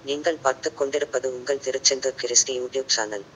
நீங்கள் பார்த்துக் கொண்டிருப்பது உங்கள் திருச்செந்தூர் கிறிஸ்டி யூடியூப் சேனல்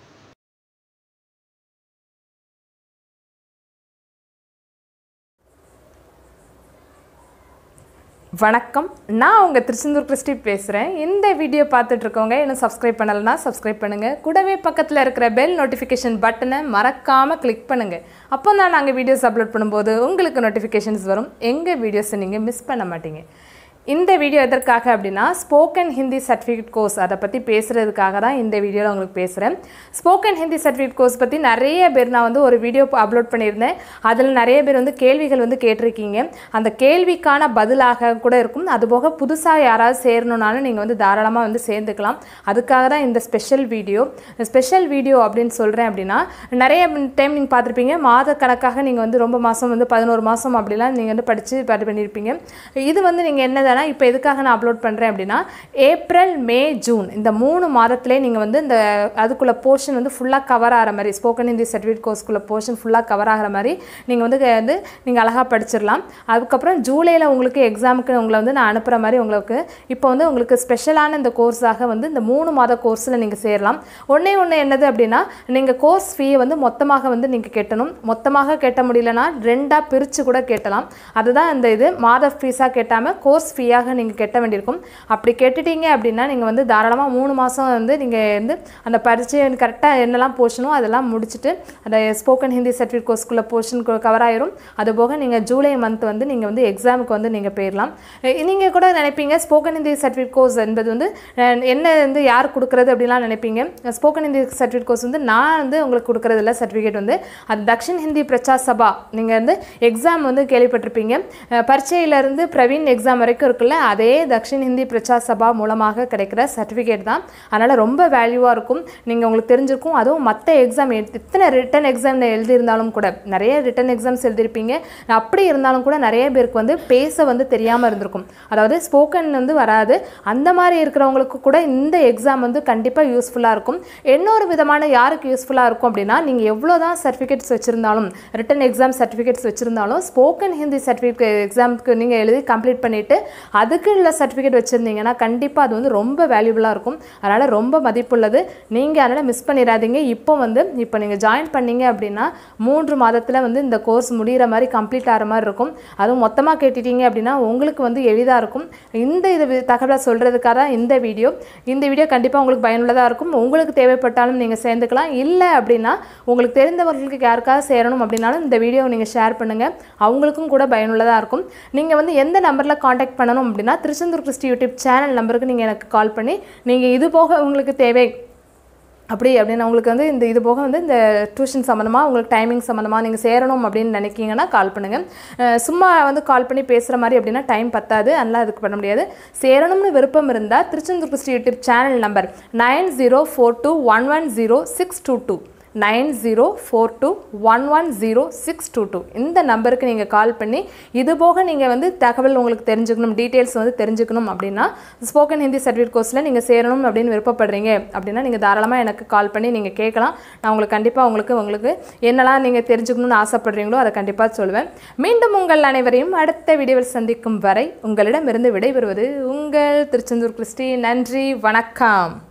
வணக்கம் நான் உங்கள் திருச்செந்தூர் கிறிஸ்டி பேசுகிறேன் இந்த வீடியோ பார்த்துட்டு இருக்கவங்க இன்னும் சப்ஸ்கிரைப் பண்ணலைன்னா சப்ஸ்கிரைப் பண்ணுங்கள் கூடவே பக்கத்தில் இருக்கிற பெல் நோட்டிஃபிகேஷன் பட்டனை மறக்காமல் கிளிக் பண்ணுங்கள் அப்போ தான் நாங்கள் வீடியோஸ் அப்லோட் பண்ணும்போது உங்களுக்கு நோட்டிஃபிகேஷன்ஸ் வரும் எங்கள் வீடியோஸை நீங்கள் மிஸ் பண்ண மாட்டீங்க இந்த வீடியோ எதற்காக அப்படின்னா ஸ்போக்கன் ஹிந்தி சர்டிஃபிகேட் கோர்ஸ் அதை பற்றி பேசுகிறதுக்காக தான் இந்த வீடியோவில் உங்களுக்கு பேசுகிறேன் ஸ்போக்கன் ஹிந்தி சர்டிஃபிகேட் கோர்ஸ் பற்றி நிறைய பேர் நான் வந்து ஒரு வீடியோ அப்லோட் பண்ணியிருந்தேன் அதில் நிறைய பேர் வந்து கேள்விகள் வந்து கேட்டிருக்கீங்க அந்த கேள்விக்கான பதிலாக கூட இருக்கும் அதுபோக புதுசாக யாராவது சேரணுன்னாலும் நீங்கள் வந்து தாராளமாக வந்து சேர்ந்துக்கலாம் அதுக்காக தான் இந்த ஸ்பெஷல் வீடியோ ஸ்பெஷல் வீடியோ அப்படின்னு சொல்கிறேன் அப்படின்னா நிறைய டைம் நீங்கள் பார்த்துருப்பீங்க மாத கணக்காக நீங்கள் வந்து ரொம்ப மாதம் வந்து பதினோரு மாதம் அப்படிலாம் நீங்கள் வந்து படித்து பாட்டு பண்ணியிருப்பீங்க இது வந்து நீங்கள் என்னதானா இப்போ எதுக்காக நான் அப்லோட் பண்ணுறேன் அப்படின்னா ஏப்ரல் மே ஜூன் இந்த மூணு மாதத்திலே நீங்கள் வந்து இந்த அதுக்குள்ள போர்ஷன் வந்து ஃபுல்லாக கவர் ஆகிற மாதிரி ஸ்போக்கன் ஹிந்தி சர்டிஃபிகேட் கோர்ஸ்க்குள்ள போர்ஷன் ஃபுல்லாக கவர் ஆகிற மாதிரி நீங்கள் வந்து க- வந்து நீங்கள் அழகாக படிச்சிடலாம் அதுக்கப்புறம் ஜூலையில் உங்களுக்கு எக்ஸாமுக்கு உங்களை வந்து நான் அனுப்புகிற மாதிரி உங்களுக்கு இப்போ வந்து உங்களுக்கு ஸ்பெஷலான இந்த கோர்ஸாக வந்து இந்த மூணு மாத கோர்ஸில் நீங்கள் சேரலாம் ஒன்றே ஒன்று என்னது அப்படின்னா நீங்கள் கோர்ஸ் ஃபீயை வந்து மொத்தமாக வந்து நீங்கள் கட்டணும் மொத்தமாக கட்ட முடியலனா ரெண்டாக பிரித்து கூட கட்டலாம் அதுதான் இந்த இது மாத ஃபீஸாக கட்டாமல் கோர்ஸ் ஃபீயாக நீங்கள் கட்ட வேண்டியிருக்கும் அப்படி கெட்டுட்டீங்க அப்படின்னா நீங்கள் வந்து தாராளமாக மூணு மாதம் வந்து நீங்கள் வந்து அந்த பரீட்சை கரெக்டாக என்னெல்லாம் போர்ஷனோ அதெல்லாம் முடிச்சுட்டு அந்த ஸ்போக்கன் ஹிந்தி சர்டிஃபிகேட் கோர்ஸ்க்குள்ள போர்ஷன் கவர் ஆயிரும் அது போக நீங்கள் ஜூலை மந்த் வந்து நீங்கள் வந்து எக்ஸாமுக்கு வந்து நீங்கள் போயிடலாம் நீங்கள் கூட நினைப்பீங்க ஸ்போக்கன் ஹிந்தி சர்டிஃபிகேட் கோர்ஸ் என்பது வந்து அஹ், என்ன வந்து யார் கொடுக்குறது அப்படின்லாம் நினைப்பீங்க ஸ்போக்கன் ஹிந்தி சர்டிஃபிகேட் கோர்ஸ் வந்து நான் வந்து உங்களுக்கு கொடுக்குறது இல்லை சர்டிஃபிகேட் வந்து அது தக்ஷின் ஹிந்தி பிரச்சா சபா நீங்கள் வந்து எக்ஸாம் வந்து கேள்விப்பட்டிருப்பீங்க அஹ், பரீட்சையிலேருந்து பிரவீன் எக்ஸாம் வரைக்கும் இருக்குல்ல அதே தக்ஷின் ஹிந்தி பிரச்சா சபா மூலமாக கிடைக்கிற சர்டிஃபிகேட் தான் அதனால் ரொம்ப வேல்யூவாக இருக்கும் நீங்கள் உங்களுக்கு தெரிஞ்சிருக்கும் அதுவும் மற்ற எக்ஸாம் எத்தனை ரிட்டன் எக்ஸாம் எழுதியிருந்தாலும் கூட நிறைய ரிட்டன் எக்ஸாம்ஸ் எழுதியிருப்பீங்க அப்படி இருந்தாலும் கூட நிறைய பேருக்கு வந்து பேச வந்து தெரியாமல் இருந்திருக்கும் அதாவது ஸ்போக்கன் வந்து வராது அந்த மாதிரி இருக்கிறவங்களுக்கு கூட இந்த எக்ஸாம் வந்து கண்டிப்பாக யூஸ்ஃபுல்லாக இருக்கும் இன்னொரு விதமான யாருக்கு யூஸ்ஃபுல்லாக இருக்கும் அப்படின்னா நீங்கள் எவ்வளோ தான் சர்டிஃபிகேட்ஸ் வச்சுருந்தாலும் ரிட்டன் எக்ஸாம் சர்டிஃபிகேட்ஸ் வச்சுருந்தாலும் ஸ்போக்கன் ஹிந்தி சர்டிஃபிகேட் எக்ஸாமுக்கு நீங்கள் எழுதி கம்ப்ளீட் பண்ணிவிட்டு அதுக்கு உள்ள சர்டிஃபிகேட் வச்சுருந்தீங்கன்னா கண்டிப்பாக அது வந்து ரொம்ப வேல்யூபுளாக இருக்கும் அதனால் ரொம்ப மதிப்புள்ளது நீங்கள் அதனால் மிஸ் பண்ணிடாதீங்க இப்போ வந்து இப்போ நீங்கள் ஜாயின் பண்ணீங்க அப்படின்னா மூன்று மாதத்தில் வந்து இந்த கோர்ஸ் முடிகிற மாதிரி கம்ப்ளீட் ஆகிற மாதிரி இருக்கும் அதுவும் மொத்தமாக கேட்டுட்டீங்க அப்படின்னா உங்களுக்கு வந்து எளிதாக இருக்கும் இந்த இது வி- தகவலை சொல்கிறதுக்காக தான் இந்த வீடியோ இந்த வீடியோ கண்டிப்பாக உங்களுக்கு பயனுள்ளதாக இருக்கும் உங்களுக்கு தேவைப்பட்டாலும் நீங்கள் சேர்ந்துக்கலாம் இல்லை அப்படின்னா உங்களுக்கு தெரிந்தவர்களுக்கு யாருக்காவது சேரணும் அப்படின்னாலும் இந்த வீடியோவை நீங்கள் ஷேர் பண்ணுங்கள் அவங்களுக்கும் கூட பயனுள்ளதாக இருக்கும் நீங்கள் வந்து எந்த நம்பரில் காண்டாக்ட் பண்ணணும் அப்படின்னா திருச்செந்தூர் கிறிஸ்டி யூடியூப் சேனல் நம்பருக்கு நீங்கள் எனக்கு கால் பண்ணி நீங்கள் இது போக உங்களுக்கு தேவை அப்படி அப்படின்னு உங்களுக்கு வந்து இந்த இது போக வந்து இந்த டியூஷன் சம்மந்தமாக உங்களுக்கு டைமிங் சம்மந்தமாக நீங்கள் சேரணும் அப்படின்னு நினைக்கிங்கன்னா கால் பண்ணுங்கள் அஹ் சும்மா வந்து கால் பண்ணி பேசுகிற மாதிரி அப்படின்னா டைம் பத்தாது அதனால் அதுக்கு பண்ண முடியாது சேரணும்னு விருப்பம் இருந்தால் Tiruchendur Christy YouTube channel number nine zero four two one one zero six two two nine zero four two one one zero six two two இந்த நம்பருக்கு நீங்கள் கால் பண்ணி இது போக நீங்கள் வந்து தகவல் உங்களுக்கு தெரிஞ்சுக்கணும் டீட்டெயில்ஸ் வந்து தெரிஞ்சுக்கணும் அப்படின்னா ஸ்போக்கன் ஹிந்தி சர்டிஃபிகேட் கோர்ஸில் நீங்கள் சேரணும் அப்படின்னு விருப்பப்படுறீங்க அப்படின்னா நீங்கள் தாராளமாக எனக்கு கால் பண்ணி நீங்கள் கேட்கலாம் நான் உங்களுக்கு கண்டிப்பாக உங்களுக்கு உங்களுக்கு என்னெல்லாம் நீங்கள் தெரிஞ்சுக்கணும்னு ஆசைப்படுறீங்களோ அதை கண்டிப்பாக சொல்லுவேன் மீண்டும் உங்கள் அனைவரையும் அடுத்த வீடியோவில் சந்திக்கும் வரை உங்களிடமிருந்து விடைபெறுவது உங்கள் திருச்செந்தூர் கிறிஸ்டி நன்றி வணக்கம்